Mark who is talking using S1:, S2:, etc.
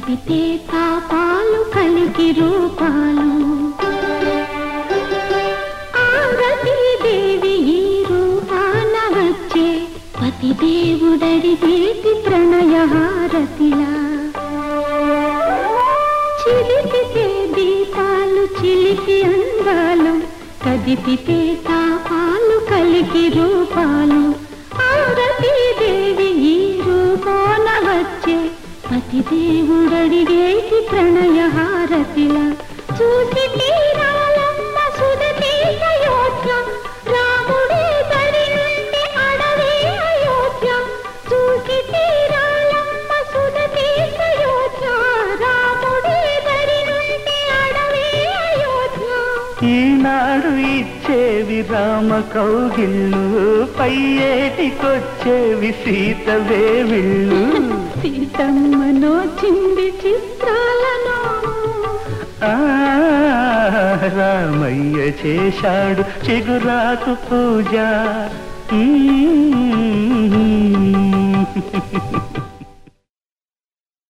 S1: కదిపితే తాపాలు కలిగి రూపాలు ఆరతి దేవి ఈ రూపాన వచ్చే పతి దేవుడడిగేటి ప్రణయ హారతిలా చిలిపితే దీపాలు చిలిపి అందాలు కదిపితే తాపాలు కలిగి రూపాలు ఆరతి దేవి ఈ రూపాన వచ్చే పతి దేవుడడిగేటి ప్రణయ హారతిలా చూసి తీరాలమ్మ సుదతి అయోధ్య రాముడే దరి నుండి అడవే అయోధ్య చూసి తీరాలమ్మ సుదతి అయోధ్య రాముడే దరి నుండి అడవే అయోధ్య
S2: ఈనాడు ఇచ్చేవి రామ కౌగిళ్ళు పై ఏటికొచ్చేవి సీతవే విళ్ళు
S1: సీతమ్మనో చింది చిత్రాలను
S2: ఆ, రామయ్య చేశాడు చిగురాకు పూజ మ్మ్.